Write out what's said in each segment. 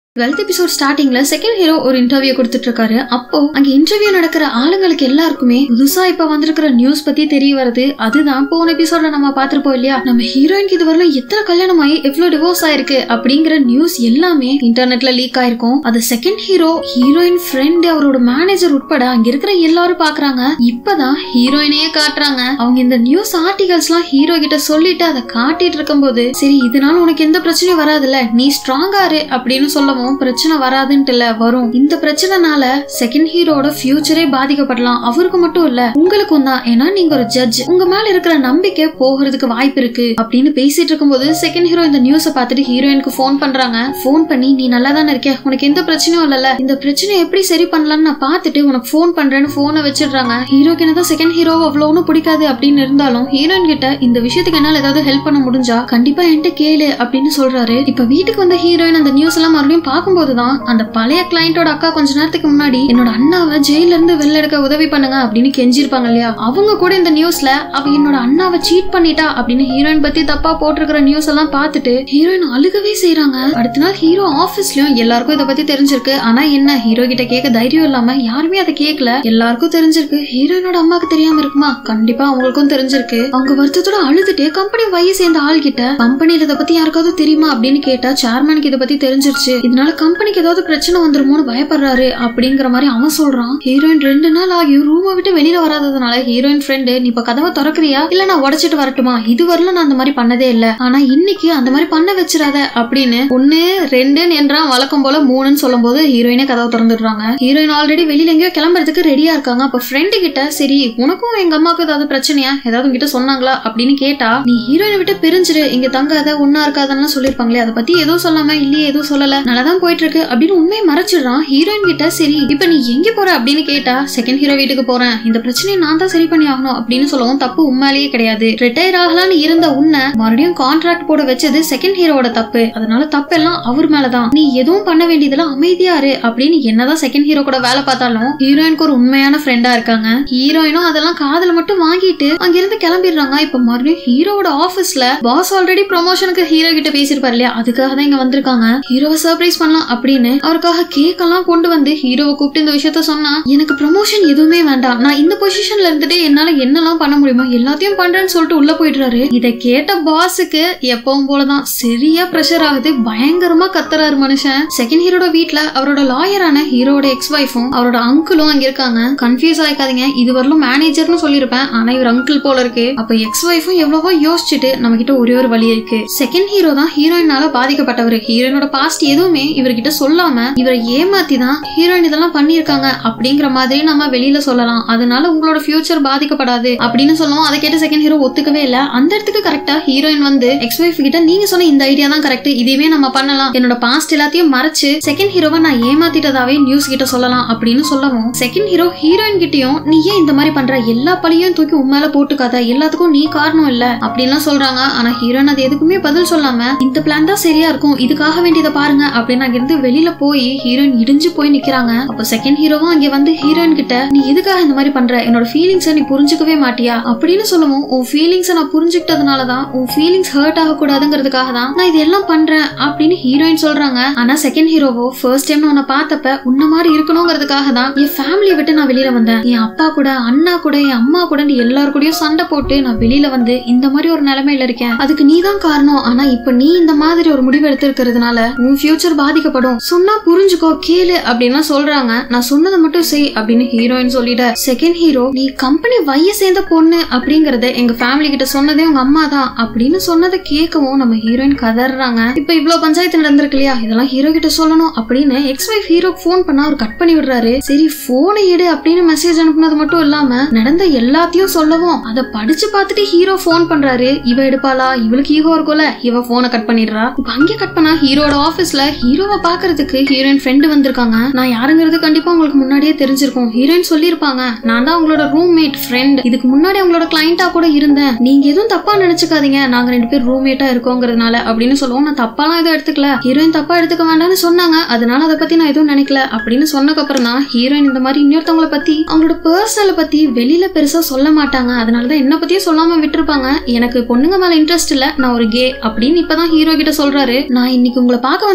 twelfth episode ஸ்டார்டிங்ல second hero ஒரு interview கொடுத்துட்டு இருக்காரு அப்போ அங்க இன்டர்வியூ நடக்கிற ஆளுங்களுக்கு எல்லாருக்குமே புதுசா இப்ப வந்திருக்கிற நியூஸ் பத்தி தெரிய வருது அதுதான் போன எபிசோட்ல நம்ம பாத்திருப்போம் இல்லையா நம்ம ஹீரோயினுக்கு இது வரலாம் எத்தனை கல்யாணம் ஆகி எவ்வளவு டிவோர்ஸ் ஆயிருக்கு அப்படிங்கிற நியூஸ் எல்லாமே இன்டர்நெட்ல லீக் ஆயிருக்கும் அது செகண்ட் ஹீரோ ஹீரோயின் ஃப்ரெண்ட் அவரோட மேனேஜர் உட்பட அங்க இருக்கிற எல்லாரும் பாக்குறாங்க இப்பதான் ஹீரோயினையே காட்டுறாங்க அவங்க இந்த நியூஸ் ஆர்டிகல்ஸ் எல்லாம் ஹீரோ கிட்ட சொல்லிட்டு அதை காட்டிட்டு இருக்கும்போது சரி இதனால உனக்கு எந்த பிரச்சனையும் வராதுல்ல நீ ஸ்ட்ராங்கா இரு அப்படின்னு சொல்லவும் பிரச்சனை வராதுன்ட்டு இல்ல வரும் இந்த பிரச்சனைனால செகண்ட் ஹீரோட ஃபியூச்சரே பாதிக்கப்படலாம் அவருக்கு மட்டும் இல்ல உங்களுக்கும் தான் ஏன்னா நீங்க ஒரு ஜட்ஜ் உங்க மேல இருக்கிற நம்பிக்கை போகிறதுக்கு வாய்ப்பு இருக்கு அப்படின்னு பேசிட்டு இருக்கும்போது செகண்ட் ஹீரோ இந்த நியூஸ பார்த்துட்டு ஹீரோயினுக்கு ஃபோன் பண்றாங்க ஃபோன் பண்ணி நீ நல்லா தானே இருக்க உனக்கு எந்த பிரச்சனையும் இல்லல இந்த பிரச்சனையை எப்படி சரி பண்ணலாம்னு நான் பார்த்துட்டு உனக்கு ஃபோன் பண்றேன்னு போனை வச்சிடுறாங்க ஹீரோக்கு என்னதான் செகண்ட் ஹீரோ அவ்வளவு ஒன்றும் பிடிக்காது அப்படின்னு இருந்தாலும் ஹீரோயின் கிட்ட இந்த விஷயத்துக்கு என்னால ஏதாவது ஹெல்ப் பண்ண முடிஞ்சா கண்டிப்பா என்கிட்ட கேளு அப்படின்னு சொல்றாரு இப்ப வீட்டுக்கு வந்த ஹீரோயின் அந்த நியூஸ் எல்லாம் மறுபடியும் பார்க்கும்போது தான் அந்த பழைய கிளையண்டோட அக்கா கொஞ்ச நேரத்துக்கு முன்னாடி என்னோட அண்ணாவை ஜெயில இருந்து வெளில எடுக்க உதவி பண்ணுங்க அப்படின்னு கெஞ்சிருப்பாங்க இல்லையா அவங்க கூட இந்த நியூஸ்ல அவ என்னோட அண்ணாவை சீட் பண்ணிட்டா அப்படின்னு ஹீரோயின் பத்தி தப்பா போட்டிருக்கிற நியூஸ் எல்லாம் பார்த்துட்டு ஹீரோயின் அழுகவே செய்றாங்க அடுத்த நாள் ஹீரோ ஆபீஸ்லயும் எல்லாருக்கும் இதை பத்தி தெரிஞ்சிருக்கு ஆனா என்ன ஹீரோ கிட்ட கேட்க தைரியம் இல்லாம யாருமே அதை கேட்கல எல்லாருக்கும் தெரிஞ்சிருக்கு ஹீரோயினோட அம்மாக்கு தெரியாம இருக்குமா கண்டிப்பா அவங்களுக்கும் தெரிஞ்சிருக்கு அவங்க வருத்தத்தோட அழுதுட்டு கம்பெனி வைய சேர்ந்த ஆள் கிட்ட கம்பெனில இதை பத்தி யாருக்காவது தெரியுமா அப்படின்னு கேட்டா சேர்மனுக்கு இதை பத்தி தெரிஞ்சிருச்சு இதனால கம்பெனிக்கு ஏதாவது பிரச்சனை வந்துருமோன்னு பயப்படுறாரு அப்படிங்கிற மாதிரி அவன் சொல்றான் ஹீரோயின் ரெண்டு நாள் ஆகியும் ரூமை விட்டு வெளியில வராததுனால ஹீரோயின் ஃப்ரெண்டு நீ இப்ப கதவை திறக்கறியா இல்ல நான் உடைச்சிட்டு வரட்டுமா இது வரல நான் அந்த மாதிரி பண்ணதே இல்ல ஆனா இன்னைக்கு அந்த மாதிரி பண்ண வச்சிடாத அப்படின்னு ஒன்னு ரெண்டுன்னு என்றான் வழக்கம் போல மூணுன்னு சொல்லும் போது ஹீரோயினே கதவை திறந்துடுறாங்க ஹீரோயின் ஆல்ரெடி வெளியில எங்கேயோ கிளம்புறதுக்கு ரெடியா இருக்காங்க அப்ப ஃப்ரெண்டு கிட்ட சரி உனக்கும் எங்க அம்மாவுக்கும் ஏதாவது பிரச்சனையா ஏதாவது உங்ககிட்ட சொன்னாங்களா அப்படின்னு கேட்டா நீ ஹீரோயினை விட்டு பிரிஞ்சிரு இங்க தங்காத ஒன்னா இருக்காதன்னு சொல்லிருப்பாங்களே அதை பத்தி எதுவும் சொல்லாம இல்லையே எதுவும் சொல்லல நல்லாதான் போயிட்டு இருக்கு அப்படின்னு உண்மையை மறைச்சிடுறான் ஹீரோயின் கிட்ட சரி இப்ப நீ எங்க போற அப்படின்னு கேட்டா செகண்ட் ஹீரோ வீட்டுக்கு போறேன் இந்த பிரச்சனையை நான் தான் சரி பண்ணி ஆகணும் அப்படின்னு சொல்லவும் தப்பு உண்மையிலேயே கிடையாது ரிட்டையர் ஆகலான்னு இருந்த உன்னை மறுபடியும் கான்ட்ராக்ட் போட வச்சது செகண்ட் ஹீரோட தப்பு அதனால தப்பெல்லாம் அவர் மேலதான் நீ எதுவும் பண்ண வேண்டியதெல்லாம் அமைதியா இரு அப்படின்னு என்னதான் செகண்ட் ஹீரோ கூட வேலை பார்த்தாலும் ஹீரோயினுக்கு ஒரு உண்மையான ஃப்ரெண்டா இருக்காங்க ஹீரோயினும் அதெல்லாம் காதுல மட்டும் வாங்கிட்டு அங்கிருந்து கிளம்பிடுறாங்க இப்ப மறுபடியும் ஹீரோவோட ஆபீஸ்ல பாஸ் ஆல்ரெடி ப்ரொமோஷனுக்கு ஹீரோ கிட்ட பேசியிருப்பாரு இல்லையா அதுக்காக தான் இங்க வந்திருக்காங்க ஹீரோவை சர்ப்ரைஸ் பண்ணலாம் அப்படின்னு அவருக்காக கேக் எல்லாம் கொண்டு வந்து ஹீரோவை கூப்பிட்டு இந்த விஷயத்த சொன்னா எனக்கு ப்ரொமோஷன் எதுவுமே வேண்டாம் நான் இந்த பொசிஷன்ல இருந்துட்டு என்னால என்னெல்லாம் பண்ண முடியுமோ எல்லாத்தையும் பண்றேன்னு சொல்லிட்டு உள்ள போயிடுறாரு இதை கேட்ட பாஸுக்கு எப்பவும் போலதான் சரியா ப்ரெஷர் ஆகுது பயங்கரமா கத்துறாரு மனுஷன் செகண்ட் ஹீரோட வீட்ல அவரோட லாயரான ஹீரோட எக்ஸ் ஒய்ஃபும் அவரோட அங்கிளும் அங்க இருக்காங்க கன்ஃபியூஸ் ஆயிக்காதீங்க இது வரலும் மேனேஜர்னு சொல்லியிருப்பேன் ஆனா இவர் அங்கிள் போல இருக்கு அப்ப எக்ஸ் ஒய்ஃபும் எவ்வளவோ யோசிச்சுட்டு நம்ம கிட்ட ஒரே ஒரு வழி இருக்கு செகண்ட் ஹீரோ தான் ஹீரோயினால பாதிக்கப்பட்டவர் ஹீரோயினோட பாஸ்ட் எதுவுமே இவர்கிட்ட சொல்லாம இவரை ஏமாத்தி தான் ஹீரோயின் இதெல்லாம் பண்ணிருக்காங்க அப்படிங்கிற மாதிரி நம்ம வெளியில சொல்லலாம் அதனால உங்களோட ஃபியூச்சர் பாதிக்கப்படாது அப்படின்னு சொல்லுவோம் அதை கேட்டு செகண்ட் ஹீரோ ஒத்துக்கவே இல்ல அந்த இடத்துக்கு கரெக்டா ஹீரோயின் வந்து எக்ஸ் ஒய்ஃப் கிட்ட நீங்க சொன்ன இந்த ஐடியா தான் கரெக்ட் இதுவே நம்ம பண்ணலாம் என்னோட பாஸ்ட் எல்லாத்தையும் மறைச்சு செகண்ட் ஹீரோவை நான் ஏமாத்திட்டதாவே நியூஸ் கிட்ட சொல்லலாம் அப்படின்னு சொல்லவும் செகண்ட் ஹீரோ ஹீரோயின் கிட்டயும் நீ ஏன் இந்த மாதிரி பண்ற எல்லா பழியும் தூக்கி உண்மையில போட்டுக்காத எல்லாத்துக்கும் நீ காரணம் இல்ல அப்படின்லாம் சொல்றாங்க ஆனா ஹீரோயின் அது எதுக்குமே பதில் சொல்லாம இந்த பிளான் தான் சரியா இருக்கும் இதுக்காக வேண்டியதை பாருங்க அப்படின்னு அங்கிருந்து வெளியில போய் ஹீரோயின் இடிஞ்சு போய் நிக்கிறாங்க அப்போ செகண்ட் ஹீரோவும் அங்க வந்து ஹீரோயின் கிட்ட நீ எதுக்காக இந்த மாதிரி பண்ற என்னோட ஃபீலிங்ஸை நீ புரிஞ்சுக்கவே மாட்டியா அப்படின்னு சொல்லவும் உன் ஃபீலிங்ஸை நான் புரிஞ்சுக்கிட்டதுனால தான் உன் ஃபீலிங்ஸ் ஹர்ட் ஆகக்கூடாதுங்கிறதுக்காக தான் நான் இதெல்லாம் பண்றேன் அப்படின்னு ஹீரோயின் சொல்றாங்க ஆனா செகண்ட் ஹீரோவோ ஃபர்ஸ்ட் டைம் உன்னை பார்த்தப்ப உன்ன மாதிரி இருக்கணுங்கிறதுக்காக தான் என் ஃபேமிலியை விட்டு நான் வெளியில வந்தேன் என் அப்பா கூட அண்ணா கூட என் அம்மா கூட எல்லாரு கூடயும் சண்டை போட்டு நான் வெளியில வந்து இந்த மாதிரி ஒரு நிலைமையில இருக்கேன் அதுக்கு நீ தான் காரணம் ஆனா இப்ப நீ இந்த மாதிரி ஒரு முடிவு எடுத்திருக்கிறதுனால உன் ஃபியூச்சர் பாதிக்கப்படும் சொன்னா புரிஞ்சுக்கோ கேளு அப்படின்னு சொல்றாங்க நான் சொன்னதை மட்டும் செய் அப்படின்னு ஹீரோயின் சொல்லிட செகண்ட் ஹீரோ நீ கம்பெனி வைய சேர்ந்த பொண்ணு அப்படிங்கறத எங்க ஃபேமிலி கிட்ட சொன்னதே உங்க அம்மா தான் அப்படின்னு சொன்னதை கேட்கவும் நம்ம ஹீரோயின் கதறாங்க இப்ப இவ்வளவு பஞ்சாயத்து நடந்திருக்கு இல்லையா இதெல்லாம் ஹீரோ கிட்ட சொல்லணும் அப்படின்னு எக்ஸ் ஒய்ஃப் ஹீரோ ஃபோன் பண்ணா அவர் கட் பண்ணி விடுறாரு சரி போனை எடு அப்படின்னு மெசேஜ் அனுப்புனது மட்டும் இல்லாம நடந்த எல்லாத்தையும் சொல்லவும் அதை படிச்சு பார்த்துட்டு ஹீரோ ஃபோன் பண்றாரு இவ எடுப்பாளா இவளுக்கு ஈகோ இருக்கும்ல இவ போனை கட் பண்ணிடுறா இப்ப அங்கே கட் பண்ணா ஹீரோட ஆபீஸ்ல ஹீரோவை பாக்குறதுக்கு ஹீரோயின் ஃப்ரெண்டு வந்திருக்காங்க நான் யாருங்கிறது கண்டிப்பா உங்களுக்கு முன்னாடியே தெரிஞ்சிருக்கும் ஹீரோயின் சொல்லியிருப்பாங்க நான் தான் உங்களோட ரூம்மேட் ஃப்ரெண்ட் இதுக்கு முன்னாடி உங்களோட கிளைண்டா கூட இருந்தேன் நீங்க எதுவும் தப்பா நினைச்சுக்காதீங்க நாங்க ரெண்டு பேர் ரூம்மேட்டா இருக்கோங்கிறதுனால அப்படின்னு சொல்லுவோம் நான் தப்பாலாம் எதுவும் எடுத்துக்கல ஹீரோயின் தப்பா எடுத்துக்க வேண்டாம்னு சொன்னாங்க அதனால அதை பத்தி நான் எதுவும் நினைக்கல அப்படின்னு சொன்னதுக்கு அப்புறம் தான் ஹீரோயின் இந்த மாதிரி இன்னொருத்தவங்கள பத்தி அவங்களோட பர்சனலை பத்தி வெளியில பெருசா சொல்ல மாட்டாங்க அதனாலதான் என்ன பத்தியே சொல்லாம விட்டுருப்பாங்க எனக்கு பொண்ணுங்க மேல இன்ட்ரெஸ்ட் இல்ல நான் ஒரு கே அப்படின்னு இப்பதான் ஹீரோ கிட்ட சொல்றாரு நான் இன்னைக்கு உங்களை பார்க்க வந்ததுக்கு முக்கிய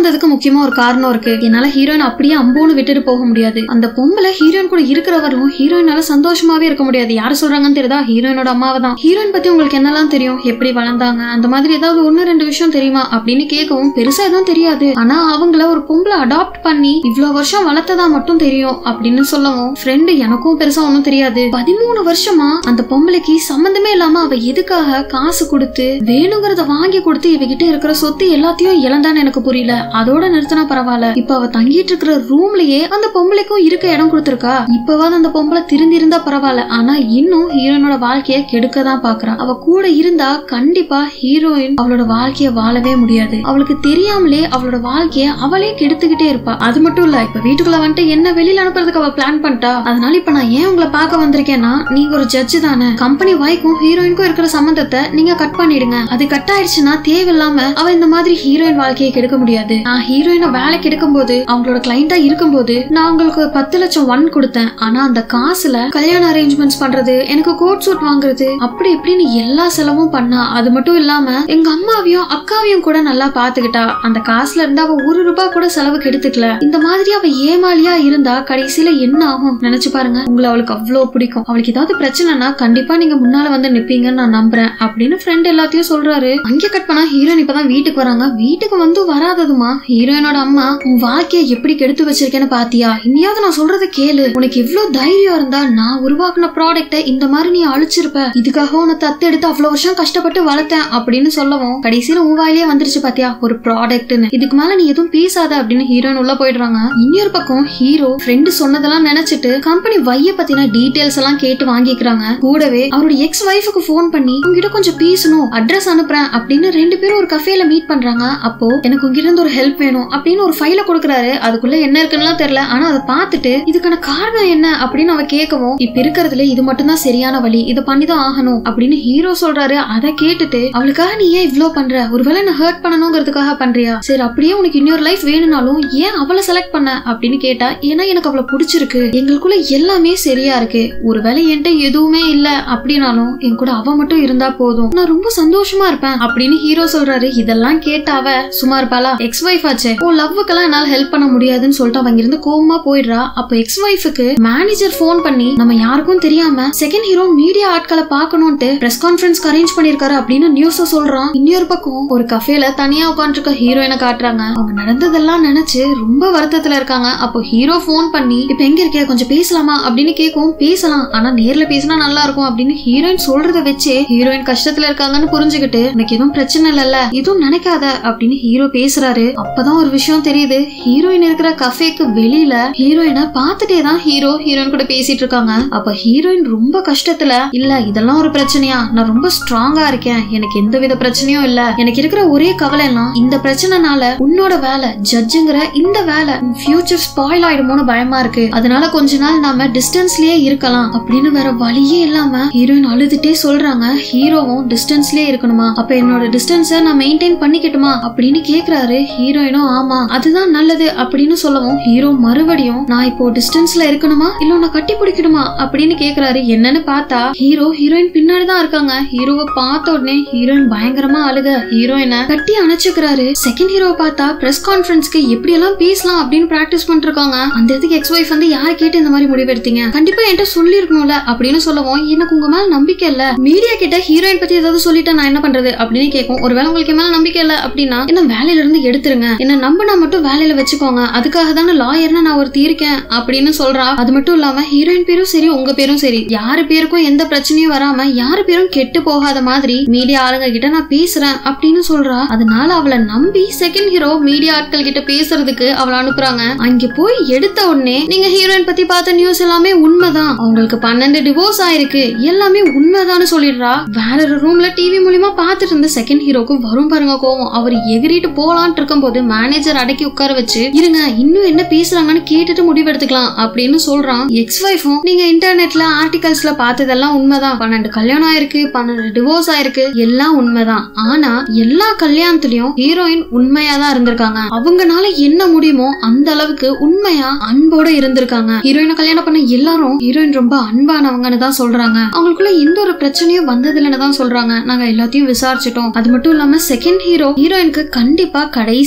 முக்கியமா ஒரு காரணம் இருக்கு என்னால ஹீரோயின் அப்படியே அம்போன்னு விட்டுட்டு போக முடியாது அந்த பொம்பளை ஹீரோயின் கூட இருக்கிறவரும் ஹீரோயினால சந்தோஷமாவே இருக்க முடியாது யாரு சொல்றாங்கன்னு தெரியுதா ஹீரோயினோட அம்மாவை தான் ஹீரோயின் பத்தி உங்களுக்கு என்னெல்லாம் தெரியும் எப்படி வளர்ந்தாங்க அந்த மாதிரி ஏதாவது ஒன்னு ரெண்டு விஷயம் தெரியுமா அப்படின்னு கேட்கவும் பெருசா எதுவும் தெரியாது ஆனா அவங்கள ஒரு பொம்பளை அடாப்ட் பண்ணி இவ்வளவு வருஷம் வளர்த்ததா மட்டும் தெரியும் அப்படின்னு சொல்லவும் ஃப்ரெண்டு எனக்கும் பெருசா ஒன்றும் தெரியாது பதிமூணு வருஷமா அந்த பொம்பளைக்கு சம்மந்தமே இல்லாம அவ எதுக்காக காசு கொடுத்து வேணுங்கிறத வாங்கி கொடுத்து இவகிட்ட இருக்கிற சொத்து எல்லாத்தையும் இழந்தான்னு எனக்கு புரியல அதோட நிறுத்தினா பரவாயில்ல இப்ப அவ தங்கிட்டு இருக்கிற ரூம்லயே அந்த பொம்பளைக்கும் இருக்க இடம் கொடுத்திருக்கா இப்பவாது அந்த பொம்பளை திருந்தி இருந்தா பரவாயில்ல ஆனா இன்னும் ஹீரோயினோட வாழ்க்கைய கெடுக்க தான் பாக்குறா அவ கூட இருந்தா கண்டிப்பா ஹீரோயின் அவளோட வாழ்க்கைய வாழவே முடியாது அவளுக்கு தெரியாமலே அவளோட வாழ்க்கைய அவளே கெடுத்துக்கிட்டே இருப்பா அது மட்டும் இல்ல இப்ப வீட்டுக்குள்ள வந்துட்டு என்ன வெளியில அனுப்புறதுக்கு அவ பிளான் பண்ணிட்டா அதனால இப்ப நான் ஏன் உங்களை பார்க்க வந்திருக்கேன்னா நீங்க ஒரு ஜட்ஜு தானே கம்பெனி வாய்க்கும் ஹீரோயினுக்கும் இருக்கிற சம்பந்தத்தை நீங்க கட் பண்ணிடுங்க அது கட் ஆயிடுச்சுன்னா தேவையில்லாம அவ இந்த மாதிரி ஹீரோயின் வாழ்க்கையை கெடுக்க முடியாது நான் ஹீரோயினை வேலைக்கு எடுக்கும்போது அவங்களோட கிளைண்டா இருக்கும்போது நான் உங்களுக்கு பத்து லட்சம் ஒன் கொடுத்தேன் ஆனா அந்த காசுல கல்யாண அரேஞ்ச்மெண்ட்ஸ் பண்றது எனக்கு கோட் சூட் வாங்குறது அப்படி இப்படின்னு எல்லா செலவும் பண்ணா அது மட்டும் இல்லாம எங்க அம்மாவையும் அக்காவையும் கூட நல்லா பாத்துக்கிட்டா அந்த காசுல இருந்து அவ ஒரு ரூபாய் கூட செலவுக்கு எடுத்துக்கல இந்த மாதிரி அவ ஏமாலியா இருந்தா கடைசியில என்ன ஆகும் நினைச்சு பாருங்க உங்களை அவளுக்கு அவ்வளவு பிடிக்கும் அவளுக்கு ஏதாவது பிரச்சனைனா கண்டிப்பா நீங்க முன்னால வந்து நிப்பீங்கன்னு நான் நம்புறேன் அப்படின்னு ஃப்ரெண்ட் எல்லாத்தையும் சொல்றாரு அங்கே கட் பண்ணா ஹீரோயின் இப்பதான் வீட்டுக்கு வராங்க வீட்டுக்கு வந்து வராததுமா ஹீரோயினோட அம்மா உன் வாழ்க்கைய எப்படி கெடுத்து வச்சிருக்கேன்னு பாத்தியா இனியாவது நான் சொல்றத கேளு உனக்கு எவ்வளவு தைரியம் இருந்தா நான் உருவாக்குன ப்ராடக்ட்டை இந்த மாதிரி நீ அழிச்சிருப்ப இதுக்காக உன்னை தத்து எடுத்து அவ்வளவு வருஷம் கஷ்டப்பட்டு வளர்த்தேன் அப்படின்னு சொல்லவும் கடைசியில உன் வாயிலே வந்துருச்சு பாத்தியா ஒரு ப்ராடக்ட்னு இதுக்கு மேல நீ எதுவும் பேசாத அப்படின்னு ஹீரோயின் உள்ள போயிடுறாங்க இன்னொரு பக்கம் ஹீரோ ஃப்ரெண்டு சொன்னதெல்லாம் நினைச்சிட்டு கம்பெனி வைய பத்தின டீடைல்ஸ் எல்லாம் கேட்டு வாங்கிக்கிறாங்க கூடவே அவரோட எக்ஸ் ஒய்ஃபுக்கு ஃபோன் பண்ணி உங்ககிட்ட கொஞ்சம் பேசணும் அட்ரஸ் அனுப்புறேன் அப்படின்னு ரெண்டு பேரும் ஒரு கஃபேல மீட் பண்றாங்க அப்போ எனக்கு உங்ககிட்ட இருந்து ஒரு ஹெல்ப் வேணும் அப்படின்னு ஒரு ஃபைல கொடுக்குறாரு அதுக்குள்ள என்ன இருக்குன்னு தெரியல ஆனா அதை பார்த்துட்டு இதுக்கான காரணம் என்ன அப்படின்னு அவ கேட்கவும் இப்ப இருக்கிறதுல இது மட்டும் தான் சரியான வழி இதை பண்ணிதான் ஆகணும் அப்படின்னு ஹீரோ சொல்றாரு அதை கேட்டுட்டு அவளுக்காக நீ ஏன் இவ்ளோ பண்ற ஒருவேளை நான் ஹர்ட் பண்ணணுங்கிறதுக்காக பண்றியா சரி அப்படியே உனக்கு இன்னொரு லைஃப் வேணும்னாலும் ஏன் அவளை செலக்ட் பண்ண அப்படின்னு கேட்டா ஏன்னா எனக்கு அவளை பிடிச்சிருக்கு எங்களுக்குள்ள எல்லாமே சரியா இருக்கு ஒருவேளை என்கிட்ட எதுவுமே இல்ல அப்படின்னாலும் என் கூட அவ மட்டும் இருந்தா போதும் நான் ரொம்ப சந்தோஷமா இருப்பேன் அப்படின்னு ஹீரோ சொல்றாரு இதெல்லாம் கேட்ட அவ சும்மா இருப்பாளா எக்ஸ் ஒய்ஃப் ஆச்சே ஓ லவ்வுக்கெல்லாம் என்னால ஹெல்ப் பண்ண முடியாதுன்னு சொல்லிட்டு அவங்க இருந்து கோவமா போயிடுறா அப்ப எக்ஸ் ஒய்ஃபுக்கு மேனேஜர் ஃபோன் பண்ணி நம்ம யாருக்கும் தெரியாம செகண்ட் ஹீரோ மீடியா ஆட்களை பார்க்கணும்ட்டு பிரஸ் கான்ஃபரன்ஸ்க்கு அரேஞ்ச் பண்ணிருக்காரு அப்படின்னு நியூஸ் சொல்றான் இன்னொரு பக்கம் ஒரு கஃபேல தனியா உட்காந்துருக்க ஹீரோயினை காட்டுறாங்க அவங்க நடந்ததெல்லாம் நினைச்சு ரொம்ப வருத்தத்துல இருக்காங்க அப்போ ஹீரோ ஃபோன் பண்ணி இப்ப எங்க இருக்க கொஞ்சம் பேசலாமா அப்படின்னு கேட்கவும் பேசலாம் ஆனா நேர்ல பேசினா நல்லா இருக்கும் அப்படின்னு ஹீரோயின் சொல்றத வச்சே ஹீரோயின் கஷ்டத்துல இருக்காங்கன்னு புரிஞ்சுக்கிட்டு எனக்கு எதுவும் பிரச்சனை இல்லல்ல எதுவும் நினைக்காத அப்படின்னு ஹீரோ பேசுறாரு அப்பதான் ஒரு விஷயம் தெரியுது ஹீரோயின் இருக்கிற கஃபேக்கு வெளியில ஹீரோயினை பார்த்துட்டே தான் ஹீரோ ஹீரோயின் கூட பேசிட்டு இருக்காங்க அப்ப ஹீரோயின் ரொம்ப கஷ்டத்துல இல்ல இதெல்லாம் ஒரு பிரச்சனையா நான் ரொம்ப ஸ்ட்ராங்கா இருக்கேன் எனக்கு எந்த வித பிரச்சனையும் இல்ல எனக்கு இருக்கிற ஒரே கவலை எல்லாம் இந்த பிரச்சனைனால உன்னோட வேலை ஜட்ஜுங்கிற இந்த வேலை ஃபியூச்சர் ஸ்பாயில் ஆயிடுமோன்னு பயமா இருக்கு அதனால கொஞ்ச நாள் நாம டிஸ்டன்ஸ்லயே இருக்கலாம் அப்படின்னு வேற வழியே இல்லாம ஹீரோயின் அழுதுட்டே சொல்றாங்க ஹீரோவும் டிஸ்டன்ஸ்லயே இருக்கணுமா அப்ப என்னோட டிஸ்டன்ஸ நான் மெயின்டைன் பண்ணிக்கட்டுமா அப்படின்னு கேக்குறாரு ஹீரோயினும் ஆமா அதுதான் நல்லது அப்படின்னு சொல்லவும் ஹீரோ மறுபடியும் நான் இப்போ டிஸ்டன்ஸ்ல இருக்கணுமா இல்ல உன்னை கட்டி பிடிக்கணுமா அப்படின்னு கேக்குறாரு என்னன்னு பார்த்தா ஹீரோ ஹீரோயின் பின்னாடி தான் இருக்காங்க ஹீரோவை பார்த்த உடனே ஹீரோயின் பயங்கரமா அழுக ஹீரோயினை கட்டி அணைச்சுக்கிறாரு செகண்ட் ஹீரோவை பார்த்தா பிரஸ் கான்ஃபரன்ஸ்க்கு எப்படி எல்லாம் பேசலாம் அப்படின்னு பிராக்டிஸ் பண்ணிட்டு இருக்காங்க அந்த இடத்துக்கு எக்ஸ் ஒய்ஃப் வந்து யாரை கேட்டு இந்த மாதிரி முடிவெடுத்தீங்க கண்டிப்பா என்கிட்ட சொல்லி இருக்கணும்ல அப்படின்னு சொல்லவும் எனக்கு உங்க மேல நம்பிக்கை இல்ல மீடியா கிட்ட ஹீரோயின் பத்தி ஏதாவது சொல்லிட்டா நான் என்ன பண்றது அப்படின்னு கேட்கும் ஒருவேளை உங்களுக்கு என் மேல நம்பிக்கை இல்ல அப்படின்னா என்ன வேலையில இருந்து எடுத்துருங்க என்ன நம்பினா மட்டும் வேலையில வச்சுக்கோங்க அதுக்காக தானே லாயர்னு நான் ஒருத்தி இருக்கேன் அப்படின்னு சொல்றா அது மட்டும் இல்லாம ஹீரோயின் பேரும் சரி உங்க பேரும் சரி யாரு பேருக்கும் எந்த பிரச்சனையும் வராம யாரு பேரும் கெட்டு போகாத மாதிரி மீடியா ஆளுங்க கிட்ட நான் பேசுறேன் அப்படின்னு சொல்றா அதனால அவளை நம்பி செகண்ட் ஹீரோ மீடியா ஆட்கள் கிட்ட பேசுறதுக்கு அவளை அனுப்புறாங்க அங்க போய் எடுத்த உடனே நீங்க ஹீரோயின் பத்தி பார்த்த நியூஸ் எல்லாமே உண்மைதான் அவங்களுக்கு பன்னெண்டு டிவோர்ஸ் ஆயிருக்கு எல்லாமே உண்மைதான்னு சொல்லிடுறா வேற ஒரு ரூம்ல டிவி மூலியமா பார்த்துட்டு இருந்த செகண்ட் ஹீரோக்கு வரும் பாருங்க கோவம் அவர் எகிரிட்டு போலான்ட்டு இருக்கும்போது மேனேஜர் அடக்கி உட்கார வச்சு இருங்க இன்னும் என்ன பேசுறாங்கன்னு கேட்டுட்டு முடிவெடுத்துக்கலாம் அப்படின்னு சொல்றான் எக்ஸ் ஒய்ஃபும் நீங்க இன்டர்நெட்ல ஆர்டிகல்ஸ்ல பார்த்ததெல்லாம் உண்மைதான் பன்னெண்டு கல்யாணம் ஆயிருக்கு பன்னெண்டு டிவோர்ஸ் ஆயிருக்கு எல்லாம் உண்மைதான் ஆனா எல்லா கல்யாணத்துலயும் ஹீரோயின் உண்மையா தான் இருந்திருக்காங்க அவங்கனால என்ன முடியுமோ அந்த அளவுக்கு உண்மையா அன்போட இருந்திருக்காங்க ஹீரோயினை கல்யாணம் பண்ண எல்லாரும் ஹீரோயின் ரொம்ப அன்பானவங்கன்னு தான் சொல்றாங்க அவங்களுக்குள்ள எந்த ஒரு பிரச்சனையும் வந்ததில்லைன்னு தான் சொல்றாங்க நாங்க எல்லாத்தையும் விசாரிச்சிட்டோம் அது மட்டும் இல்லாம செகண்ட் ஹீரோ ஹீரோயினுக்கு கண்டிப்பா கடைசி காதலா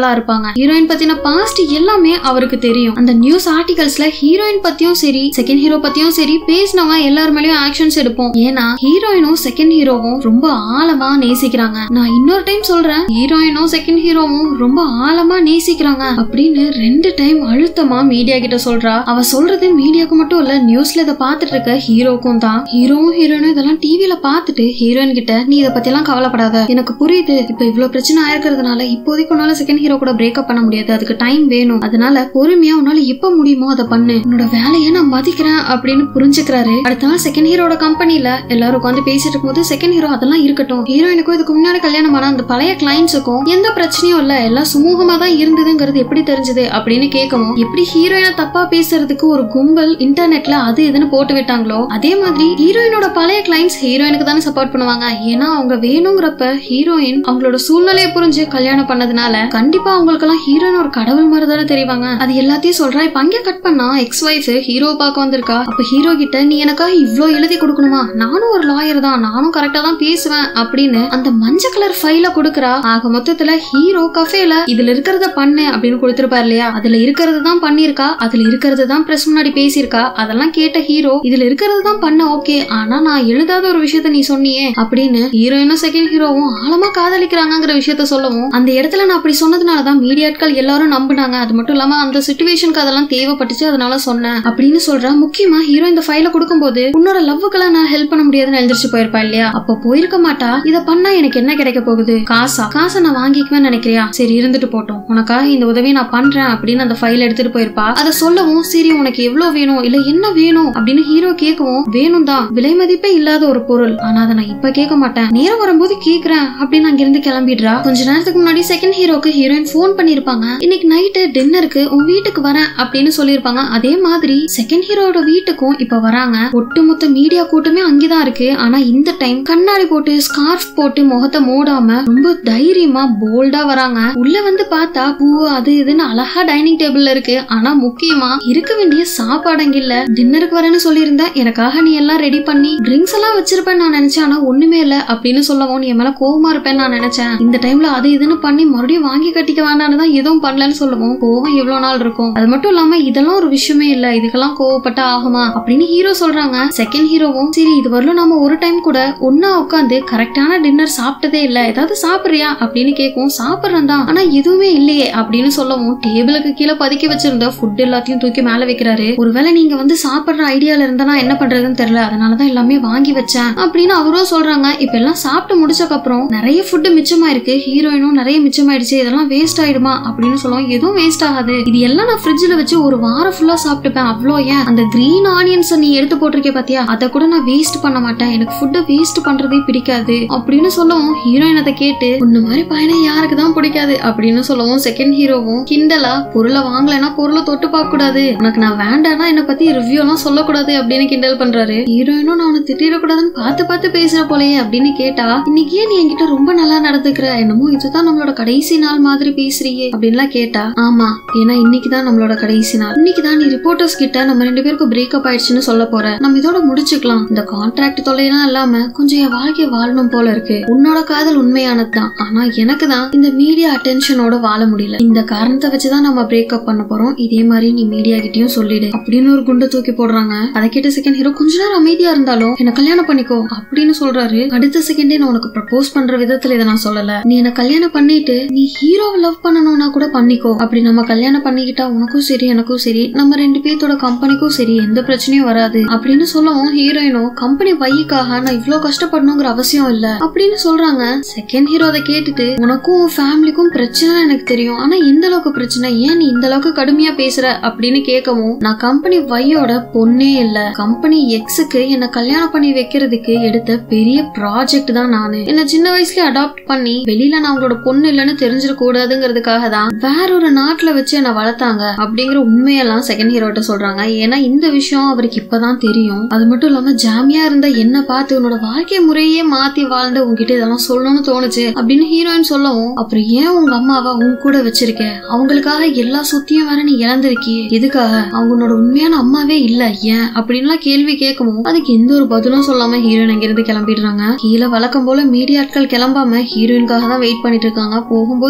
மென்டலா இருப்பாங்க ஹீரோயின் பத்தின பாஸ்ட் எல்லாமே அவருக்கு தெரியும் அந்த நியூஸ் ஆர்டிகல்ஸ்ல ஹீரோயின் பத்தியும் சரி செகண்ட் ஹீரோ பத்தியும் சரி பேசினவங்க எல்லார் மேலயும் ஆக்ஷன்ஸ் எடுப்போம் ஏன்னா ஹீரோயினும் செகண்ட் ஹீரோவும் ரொம்ப ஆழமா நேசிக்கிறாங்க நான் இன்னொரு டைம் சொல்றேன் ஹீரோயினும் செகண்ட் ஹீரோவும் ரொம்ப ஆழமா நேசிக்கிறாங்க அப்படின்னு ரெண்டு டைம் அழுத்தமா மீடியா கிட்ட சொல்றா அவ சொல்றது மீடியாக்கு மட்டும் இல்ல நியூஸ்ல இதை பார்த்துட்டு இருக்க ஹீரோக்கும் தான் ஹீரோவும் ஹீரோயினும் இதெல்லாம் டிவில பார்த்துட்டு ஹீரோயின் கிட்ட நீ இதை பத்தி எல்லாம் கவலைப்படாத எனக்கு புரியுது இப்ப இவ்வளவு பிரச்சனை ஆயிருக்கிறதுனால இப்போதைக்கு உன்னால செகண்ட் ஹீரோ கூட பிரேக்கப் பண்ண முடியாது அதுக்கு டைம் வேணும் அதனால பொறுமையா உன்னால எப்ப முடியுமோ அதை பண்ணு உன்னோட வேலையை நான் மதிக்கிறேன் அப்படின்னு புரிஞ்சுக்கிறாரு அடுத்த நாள் செகண்ட் ஹீரோட கம்பெனில எல்லாரும் உட்காந்து பேசிட்டு இருக்கும்போது செகண்ட் ஹீரோ அதெல்லாம் இருக்கட்டும் ஹீரோயினுக்கும் இதுக்கு முன்னாடி கல்யாணம் ஆன அந்த பழைய கிளைண்ட்ஸுக்கும் எந்த பிரச்சனையும் இல்ல எல்லாம் சுமூகமா தான் இருந்ததுங்கிறது எப்படி தெரிஞ்சது அப்படின்னு கேட்கவும் எப்படி ஹீரோயினை தப்பா பேசுறதுக்கு ஒரு கும்பல் இன்டர்நெட்ல அது இதுன்னு போட்டு விட்டாங்களோ அதே மாதிரி ஹீரோயினோட பழைய கிளைண்ட்ஸ் ஹீரோயினுக்கு தானே சப்போர்ட் பண்ணுவாங்க ஏன்னா அவங்க வேணுங்கிறப்ப ஹீரோயின் அவங்களோட சூழ்நிலையை புரிஞ்சு கல்யாணம் பண்ணதுனால கண்டிப்பா அவங்களுக்கெல்லாம் ஹீரோயின் ஒரு கடவுள் மாதிரி தானே தெரிவாங்க அது எல்லாத்தையும் சொல்றா இப்ப அங்கே கட் பண்ணா எக்ஸ் ஒய்ஃப் ஹீரோ பார்க்க வந்திருக்கா அப்ப ஹீரோ கிட்ட நீ எனக்காக இவ்ளோ எழுதி கொடுக்கணுமா நானும் ஒரு லாயர் தான் நானும் கரெக்டா தான் பேசுவேன் அப்படின்னு அந்த மஞ்சள் கலர் ஃபைல கொடுக்கறா ஆக மொத்தத்துல ஹீரோ கஃபேல இதுல இருக்கிறத பண்ணு அப்படின்னு கொடுத்திருப்பாரு இல்லையா அதுல இருக்கிறது தான் பண்ணிருக்கா அதுல இருக்கிறது தான் பிரஸ் முன்னாடி பேசியிருக்கா அதெல்லாம் கேட்ட ஹீரோ இதுல இருக்கிறது தான் பண்ண ஓகே ஆனா நான் எழுதாத ஒரு விஷயத்த நீ சொன்னியே அப்படின்னு ஹீரோயினும் செகண்ட் ஹீரோவும் ஆழமா காதலிக்கிறாங்கிற விஷயத்த சொல்லவும் அந்த இடத்துல நான் அப்படி சொன்னதுனாலதான் மீடியாட்கள் எல்லாரும் நம்பினாங்க அது மட்டும் இல்லாம அந்த சுச்சுவேஷனுக்கு அதெல்லாம் தேவைப்பட்டுச்சு அதனால சொன்னேன் அப்படின்னு சொல்றா முக்கியமா ஹீரோ இந்த ஃபைல கொடுக்கும்போது உன்னோட லவ்வுக்கெல்லாம் நான் ஹெல்ப் பண்ண முடியாதுன்னு எழுந்திரிச்சு போயிருப்பா இல்லையா அப்ப போயிருக்க மாட்டா இத பண்ணா எனக்கு என்ன கிடைக்க போகுது காசா காசை நான் வாங்கிக்குவேன் நினைக்கிறியா சரி இருந்துட்டு போட்டோம் உனக்காக இந்த உதவியை நான் பண்றேன் அப்படின்னு அந்த ஃபைல் எடுத்துட்டு போயிருப்பா அதை சொல்லவும் சரி உனக்கு எவ்வளவு வேணும் இல்ல என்ன வேணும் அப்படின்னு ஹீரோ கேட்கவும் வேணும் தான் விலை மதிப்பே இல்லாத ஒரு பொருள் ஆனா அதை நான் இப்ப கேட்க மாட்டேன் நேரம் வரும்போது கேக்குறேன் அப்படின்னு அங்கிருந்து கிளம்பிடுறா கொஞ்ச நேரத்துக்கு முன்னாடி செகண்ட் ஹீரோக்கு ஹீரோயின் ஃபோன் பண்ணிருப்பாங்க இன்னைக்கு நைட்டு டின்னருக்கு உன் வீட்டுக்கு வரேன் அப்படின்னு சொல்லியிருப்பாங்க அதே மாதிரி செகண்ட் ஹீரோட வீட்டுக்கும் இப்ப வராங்க ஒட்டுமொத்த மீடியா கூட்டமே அங்கேதான் இருக்கு ஆனா இந்த டைம் கண்ணாடி போட்டு ஸ்கார்ஃப் போட்டு முகத்தை மூடாம ரொம்ப தைரியமா போல்டா வராங்க உள்ள வந்து பார்த்தா பூ அது இதுன்னு அழகா டைனிங் டேபிள்ல இருக்கு ஆனா முக்கியமா இருக்க வேண்டிய சாப்பாடு அங்க இல்ல டின்னருக்கு வரேன்னு சொல்லியிருந்தேன் எனக்காக நீ எல்லாம் ரெடி பண்ணி ட்ரிங்க்ஸ் எல்லாம் வச்சிருப்பேன் நான் நினைச்சேன் ஆனா ஒண்ணுமே இல்ல அப்படின்னு சொல்லவும் நீ என் மேல கோவமா இருப்பேன்னு நான் நினைச்சேன் இந்த டைம்ல அது இதுன்னு பண்ணி மறுபடியும் வாங்கி கட்டிக்க வேண்டாம்னு தான் எதுவும் பண்ணலன்னு சொல்லவும் கோவம் எவ்வளவு நாள் இருக்கும் அது மட்டும் இல்லாம இதெல்லாம் ஒரு விஷயமே இல்ல இதுக்கெல்லாம் கோவப்பட்டா ஆகுமா அப்படின்னு ஹீரோ சொல்றாங்க செகண்ட் ஹீரோவும் சரி இது வரலும் நம்ம ஒரு டைம் கூட ஒன்னா உட்காந்து கரெக்டான டின்னர் சாப்பிட்டதே இல்ல ஏதாவது சாப்பிடுறியா அப்படின்னு கேட்கும் சாப்பிடுறேன் தான் ஆனா எதுவுமே இல்லையே அப்படின்னு சொல்லவும் டேபிளுக்கு கீழே பதுக்கி வச்சிருந்த ஃபுட் எல்லாத்தையும் தூக்கி மேல வைக்கிறாரு ஒருவேளை நீங்க வந்து சாப்பிடுற ஐடியால இருந்தா நான் என்ன பண்றதுன்னு தெரியல அதனாலதான் எல்லாமே வாங்கி வச்சேன் அப்படின்னு அவரும் சொல்றாங்க இப்ப எல்லாம் சாப்பிட்டு முடிச்சக்கு அப்புறம் நிறைய ஃபுட்டு மிச்சமாயிருக்கு ஹீரோயினும் நிறைய மிச்சமாயிடுச்சு இதெல்லாம் வேஸ்ட் ஆயிடுமா அப்படின்னு சொல்லுவோம் எதுவும் வேஸ்ட் ஆகாது இது எல்லாம் நான் ஃப்ரிட்ஜ்ல வச்சு ஒரு வாரம் ஃபுல்லா சாப்பிட்டுப்பேன் அவ்வளோ ஏன் அந்த கிரீன் ஆனியன்ஸ் நீ எடுத்து போட்டிருக்கே பாத்தியா அதை கூட நான் வேஸ்ட் பண்ண மாட்டேன் எனக்கு ஃபுட்டை வேஸ்ட் பண்றதே பிடிக்காது அப்படின்னு சொல்லவும் ஹீரோயின் அதை கேட்டு உன்ன மாதிரி பையனை யாருக்கு தான் பிடிக்காது அப்படின்னு சொல்லவும் செகண்ட் ஹீரோவும் கிண்டலா பொருளை வாங்கலைன்னா பொருளை தொட்டு பார்க்க கூடாது உனக்கு நான் வேண்டாம்னா என்னை பத்தி ரிவ்யூ எல்லாம் சொல்லக்கூடாது அப்படின்னு கிண்டல் பண்றாரு ஹீரோயினும் நான் உனக்கு திட்டிடக்கூடாதுன்னு பார்த்து பார்த்து பேசுற போலயே அப்படின்னு கேட்டா இன்னைக்கு ஏன் நீ என்கிட்ட ரொம்ப நல்லா நடந்துக்கிற என்னமோ இதுதான் நம்மளோட கடைசி நாள் மாதிரி பேசுறியே அப்படின்லாம் கேட்டா ஆமா ஏன்னா இன்னைக்கு தான் நம்மளோட கடைசி நாள் இன்னைக்கு தான் நீ ரிப்போர்ட்டர்ஸ் கிட்ட நம்ம ரெண்டு பேருக்கும் பிரேக்கப் ஆயிடுச்சுன்னு சொல்ல போற நம்ம இதோட முடிச்சுக்கலாம் இந்த கான்ட்ராக்ட் தொல்லையெல்லாம் இல்லாம கொஞ்சம் என் வாழ்க்கைய வாழணும் போல இருக்கு உன்னோட காதல் உண்மையானது தான் ஆனா எனக்கு தான் இந்த மீடியா அட்டென்ஷனோட வாழ முடியல இந்த காரணத்தை வச்சுதான் நம்ம பிரேக்கப் பண்ண போறோம் இதே மாதிரி நீ மீடியா கிட்டயும் சொல்லிடு அப்படின்னு ஒரு குண்டை தூக்கி போடுறாங்க அதை கேட்ட செகண்ட் ஹீரோ கொஞ்ச நேரம் அமைதியா இருந்தாலும் என்ன கல்யாணம் பண்ணிக்கோ அப்படின்னு சொல்றாரு அடுத்த செகண்டே நான் உனக்கு ப்ரப்போஸ் பண்ற விதத்துல இதை நான் சொல்லல நீ என்ன கல்யாணம் பண்ணிட்டு நீ ஹீரோவை லவ் பண்ணணும்னா கூட பண்ணிக்கோ அப்படி நம்ம கல்யாணம் பண்ணிக்கிட்டா உனக்கும் சரி எனக்கும் சரி நம்ம ரெண்டு பேர்த்தோட கம்பெனிக்கும் சரி எந்த பிரச்சனையும் வராது அப்படின்னு சொல்லவும் ஹீரோயினும் கம்பெனி வைக்காக நான் இவ்ளோ கஷ்டப்படணுங்கிற அவசியம் இல்ல அப்படின்னு சொல்றாங்க செகண்ட் ஹீரோ அதை கேட்டுட்டு உனக்கும் உன் ஃபேமிலிக்கும் பிரச்சனை எனக்கு தெரியும் ஆனா எந்த அளவுக்கு பிரச்சனை ஏன் நீ இந்த அளவுக்கு கடுமையா பேசுற அப்படின்னு கேட்கவும் நான் கம்பெனி வையோட பொண்ணே இல்ல கம்பெனி எக்ஸுக்கு என்ன கல்யாணம் பண்ணி வைக்கிறதுக்கு எடுத்த பெரிய ப்ராஜெக்ட் தான் நானு என்ன சின்ன வயசுல அடாப்ட் பண்ணி வெளியில நான் அவங்களோட பொண்ணு இல்லைன்னு தெரிஞ்சிட கூடாதுங்கிறதுக்காக தான் வேற ஒரு நாட்டுல வச்சு என்ன வளர்த்தாங்க அப்படிங்கிற உண்மையெல்லாம் செகண்ட் ஹீரோட்ட சொல்றாங்க ஏன்னா இந்த விஷயம் அவருக்கு இப்பதான் தெரியும் அது மட்டும் இல்லாம ஜாமியா இருந்த என்ன பார்த்து உன்னோட வாழ்க்கை முறையே மாத்தி வாழ்ந்து உங்ககிட்ட இதெல்லாம் சொல்லணும்னு தோணுச்சு அப்படின்னு ஹீரோயின் சொல்லவும் அப்புறம் ஏன் உங்க அம்மாவை உன் கூட வச்சிருக்க அவங்களுக்காக எல்லா சொத்தையும் வேற நீ இழந்திருக்கியே எதுக்காக அவங்க உன்னோட உண்மையான அம்மாவே இல்ல ஏன் அப்படின்லாம் கேள்வி கேட்கவும் அதுக்கு எந்த ஒரு பதிலும் சொல்லாம ஹீரோயின் அங்கிருந்து கிளம்பிடுறாங்க கீழே வழக்கம் போல மீடியாட்கள் கிளம்பாம ஹீரோயின்காக தான் வெயிட் பண்ணிட்டு இருக்காங்க போகும்போது எல்லாரும்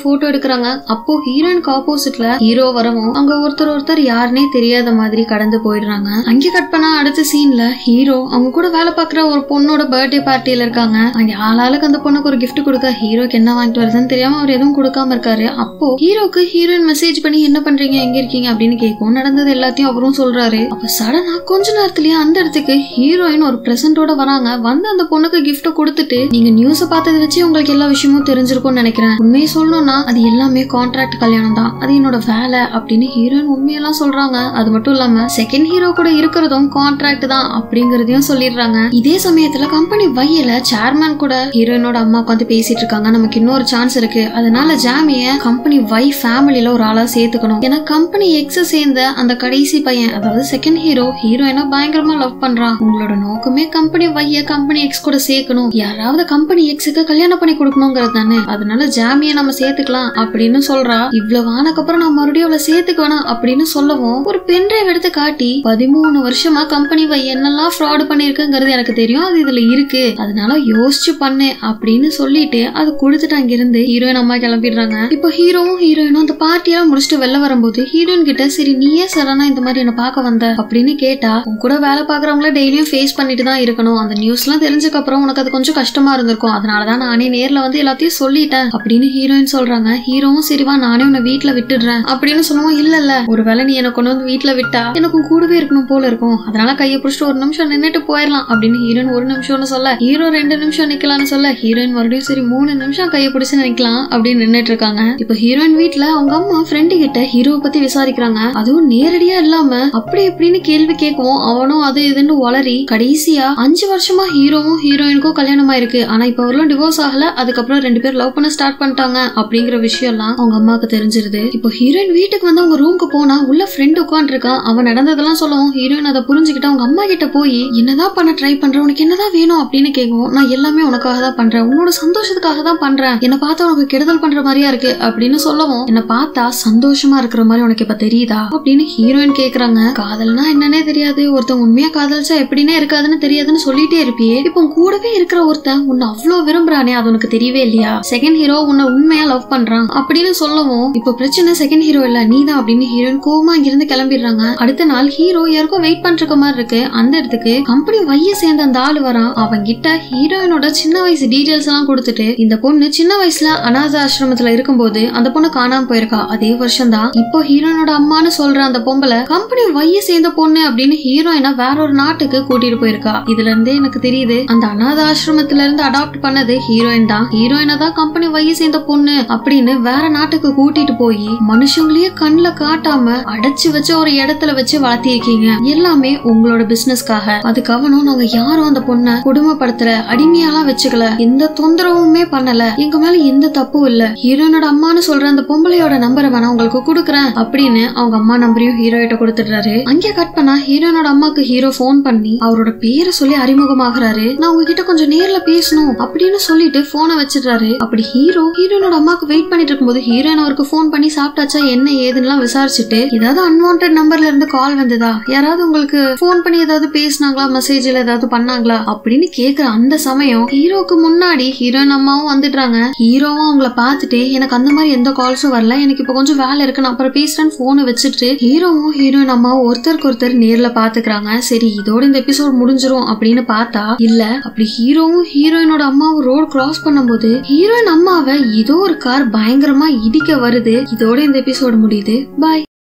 போட்டோ எடுக்கிறாங்க அப்போ ஹீரோயினுக்கு ஆப்போசிட்ல ஹீரோ வரவும் அங்க ஒருத்தர் ஒருத்தர் யாருன்னே தெரியாத மாதிரி கடந்து போயிடுறாங்க அங்கே கட் பண்ணா அடுத்த சீன்ல ஹீரோ அவங்க கூட வேலை பார்க்குற ஒரு பொண்ணோட பர்த்டே பார்ட்டியில இருக்காங்க அங்க ஆளாளுக்கு அந்த பொண்ணுக்கு ஒரு gift கொடுக்க ஹீரோக்கு என்ன வாங்கிட்டு வருதுன்னு தெரியாம அவர் எதுவும் கொடுக்காம இருக்காரு அப்போ ஹீரோக்கு ஹீரோயின் மெசேஜ் பண்ணி என்ன பண்றீங்க எங்க இருக்கீங்க அப்படின்னு கேட்கும் நடந்தது எல்லாத்தையும் அவரும் சொல்றாரு அப்ப சடனா கொஞ்ச நேரத்திலேயே அந்த இடத்துக்கு ஹீரோயின் ஒரு பிரசன்டோட வராங்க வந்து அந்த பொண்ணுக்கு gift கொடுத்துட்டு நீங்க நியூஸ பார்த்ததை வச்சு உங்களுக்கு எல்லா விஷயமும் தெரிஞ்சிருக்கும்னு நினைக்கிறேன் உண்மையை சொல்லணும்னா அது எல்லாமே கான்ட்ராக்ட் கல்யாணம் தான் அது என்னோட வேலை அப்படின்னு ஹீரோயின் உண்மையெல்லாம் சொல்றாங்க அது மட்டும் இல்லாம செகண்ட் ஹீரோ கூட இருக்கிறதும் கான்ட்ராக்ட் தான் அப்படிங்கறதையும் சொல்லிடுறாங்க இதே சமயத்துல கம்பெனி வையில சேர்மேன் கூட ஹீரோயினோட அம்மா உட்காந்து பேசிட்டு இருக்காங்க நமக்கு இன்னொரு சான்ஸ் இருக்கு அதனால ஜாமிய கம்பெனி வை ஃபேமிலில ஒரு ஆளா சேர்த்துக்கணும் ஏன்னா கம்பெனி எக்ஸ சேர்ந்த அந்த கடைசி பையன் அதாவது செகண்ட் ஹீரோ ஹீரோயினை பயங்கரமா லவ் பண்றான் உங்களோட நோக்கமே கம்பெனி வைய கம்பெனி எக்ஸ் கூட சேர்க்கணும் யாராவது கம்பெனி எக்ஸுக்கு கல்யாணம் பண்ணி கொடுக்கணுங்கிறது தானே அதனால ஜாமிய நம்ம சேர்த்துக்கலாம் அப்படின்னு சொல்றா இவ்வளவு ஆனக்கப்புறம் நான் மறுபடியும் அவளை சேர்த்துக்க வேணாம் அப்படின்னு சொல்லவும் ஒரு பென்ட்ரைவ் எடுத்து காட்டி பதிமூணு வருஷமா கம்பெனி வை என்னெல்லாம் ஃப்ராடு பண்ணிருக்குங்கிறது எனக்கு தெரியும் அது இதுல இருக்கு அதனால யோசிச்சு பண்ணு அப்படின்னு சொல்லிட்டு அது கொடுத்துட்டு அங்கிருந்து ஹீரோயின் அம்மா கிளம்பிடுறாங்க இப்போ ஹீரோவும் ஹீரோயினும் அந்த பார்ட்டியெல்லாம் முடிச்சுட்டு வெளில வரும்போது ஹீரோயின் கிட்ட சரி நீயே சரணா இந்த மாதிரி என்ன பார்க்க வந்த அப்படின்னு கேட்டா உன் கூட வேலை பாக்குறவங்கள டெய்லியும் ஃபேஸ் பண்ணிட்டு தான் இருக்கணும் அந்த நியூஸ்லாம் தெரிஞ்சதுக்கு அப்புறம் உனக்கு அது கொஞ்சம் கஷ்டமா இருந்திருக்கும் அதனாலதான் நானே நேர்ல வந்து எல்லாத்தையும் சொல்லிட்டேன் அப்படின்னு ஹீரோயின் சொல்றாங்க ஹீரோவும் சரிவா நானே உன்னை வீட்ல விட்டுடுறேன் அப்படின்னு சொல்லவும் இல்ல இல்ல ஒருவேளை நீ என்ன கொண்டு வந்து வீட்ல விட்டா எனக்கும் கூடவே இருக்கணும் போல இருக்கும் அதனால கையை பிடிச்சிட்டு ஒரு நிமிஷம் நின்னுட்டு போயிடலாம் அப்படின்னு ஹீரோயின் ஒரு நிமிஷம்னு சொல்ல ஹீரோ ரெண்டு நிமிஷம் நிக்கலாம்னு சொல்ல ஹீரோயின் மறுபடியும் சரி மூணு நிமிஷம் கையை பிடிச்சு நிக்கலாம் அப்படின்னு நின்னுட்டு இருக்காங்க இப்போ ஹீரோயின் வீட்ல அவங்க அம்மா ஃப்ரெண்டு கிட்ட ஹீரோவை பத்தி விசாரிக்கிறாங்க அதுவும் நேரடியா இல்லாம அப்படி எப்படின்னு கேள்வி கேட்கவும் அவனும் அது இதுன்னு வளரி கடைசியா அஞ்சு வருஷமா ஹீரோவும் ஹீரோயினுக்கும் கல்யாணம் ஆயிருக்கு ஆனா இப்ப அவர்களும் டிவோர்ஸ் ஆகல அதுக்கப்புறம் ரெண்டு பேரும் லவ் பண்ண ஸ்டார்ட் பண்ணிட்டாங்க அப்படிங்கிற விஷயம் எல்லாம் அவங்க அம்மாக்கு தெரிஞ்சிருது இப்போ ஹீரோயின் வீட்டுக்கு வந்து அவங்க ரூமுக்கு போனா உள்ள ஃப்ரெண்ட் உட்காந்துருக்கான் அவன் நடந்ததெல்லாம் சொல்லவும் ஹீரோயின் அதை புரிஞ்சுக்கிட்டு அவங்க அம்மா கிட்ட போய் என்னதான் பண்ண ட்ரை பண்ற உனக்கு என்னதான் வேணும் அப்படின்னு கேட்கும் நான் எல்லாமே உனக்காக தான் பண்றேன் உன்னோட சந்தோஷத்துக்காக தான் பண்றேன் என்ன பார்த்தா உனக்கு கெடுதல் பண்ற மாதிரியா இருக்கு அப்படின்னு சொல்லவும் என்ன பார்த்தா சந்தோஷமா இருக்கிற மாதிரி உனக்கு இப்ப தெரியுதா அப்படின்னு ஹீரோயின் கேக்குறாங்க காதல்னா என்னன்னே தெரியாது ஒருத்தன் உண்மையா காதலிச்சா எப்படின்னே இருக்காதுன்னு தெரியாதுன்னு சொல்லிட்டே இருப்பியே இப்போ உன் கூடவே இருக்கிற ஒருத்தன் உன்னை அவ்வளவு விரும்புறானே அது உனக்கு தெரியவே இல்லையா செகண்ட் ஹீரோ உன்னை உண்மையா லவ் பண்றான் அப்படின்னு சொல்லவும் இப்போ பிரச்சனை செகண்ட் ஹீரோ இல்ல நீதான் அப்படின்னு ஹீரோயின் கோவமா இங்கிருந்து கிளம்பிடுறாங்க அடுத்த நாள் ஹீரோ யாருக்கும் வெயிட் பண்ற மாதிரி இருக்கு அந்த இடத்துக்கு கம்பெனி வைய சேர்ந்த அந்த ஆளு வரான் அவன் கிட்ட ஹீரோயினோட சின்ன வயசு டீடைல்ஸ் எல்லாம் கொடுத்துட்டு இந்த பொண்ணு சின்ன வயசுல அனாத ஆசிரமத்துல இருக்கும்போது அந்த பொண்ணு காணாம போயிருக்கா அதே வருஷம் தான் இப்போ ஹீரோயினோட அம்மான்னு சொல்ற அந்த பொம்பளை கம்பெனி வைய சேர்ந்த பொண்ணு அப்படின்னு ஹீரோயினை வேற ஒரு நாட்டுக்கு கூட்டிட்டு போயிருக்கா இதுல இருந்தே எனக்கு தெரியுது அந்த அனாத ஆசிரமத்துல இருந்து அடாப்ட் பண்ணது ஹீரோயின் தான் ஹீரோயினை தான் கம்பெனி வைய சேர்ந்த பொண்ணு அப்படின்னு வேற நாட்டுக்கு கூட்டிட்டு போய் மனுஷங்களையே கண்ணுல காட்டாம அடைச்சு வச்ச ஒரு இடத்துல வச்சு வளர்த்திருக்கீங்க எல்லாமே உங்களோட பிசினஸ்க்காக அது கவனம் நாங்க யாரும் அந்த பொண்ணை குடும்பப்படுத்தல அடிமையாலாம் வச்சுக்கல எந்த தொந்தரவுமே பண்ணல எங்க மேல எந்த தப்பும் இல்ல ஹீரோயினோட அம்மான்னு சொல்ற அந்த பொம்பளையோட நம்பரை வேணா உங்களுக்கு கொடுக்குறேன் அப்படின்னு அவங்க அம்மா நம்பரையும் ஹீரோ கிட்ட கொடுத்துடுறாரு அங்கே கட் பண்ணா ஹீரோயினோட அம்மாக்கு ஹீரோ ஃபோன் பண்ணி அவரோட பேரை சொல்லி அறிமுகமாகறாரு நான் உங்ககிட்ட கொஞ்சம் நேர்ல பேசணும் அப்படின்னு சொல்லிட்டு போனை வச்சிடுறாரு அப்படி ஹீரோ ஹீரோயினோட அம்மாக்கு வெயிட் பண்ணிட்டு இருக்கும்போது ஹீரோயின் அவருக்கு ஃபோன் பண்ணி சாப்பிட்டாச்சா என்ன ஏதுன்னு விசாரிச்சுட்டு ஏதாவது அன்வான்ட் நம்பர்ல இருந்து கால் வந்ததா யாராவது உங்களுக்கு ஃபோன் பண்ணி ஏதாவது பேசினாங்களா மெசேஜ்ல ஏதாவது பண்ணாங்களா அப்படின்னு கேக்குற அந்த சமயம் ஹீரோக்கு முன்னாடி ஹீரோயின் அம்மாவும் வந்துடுறாங்க ஹீரோவும் அவங்கள பார்த்துட்டு எனக்கு அந்த மாதிரி எந்த கால்ஸும் வரல எனக்கு இப்ப கொஞ்சம் வேலை இருக்கு நான் அப்புறம் பேசுறேன்னு போனை வச்சுட்டு ஹீரோவும் ஹீரோயின் அம்மாவும் ஒருத்தருக்கு ஒருத்தர் நேர்ல பாத்துக்கிறாங்க சரி இதோட இந்த எபிசோட் முடிஞ்சிரும் அப்படின்னு பார்த்தா இல்ல அப்படி ஹீரோவும் ஹீரோயினோட அம்மாவும் ரோட் கிராஸ் பண்ணும்போது ஹீரோயின் அம்மாவை ஏதோ ஒரு கார் பயங்கரமா இடிக்க வருது இதோட இந்த எபிசோட் முடியுது பாய்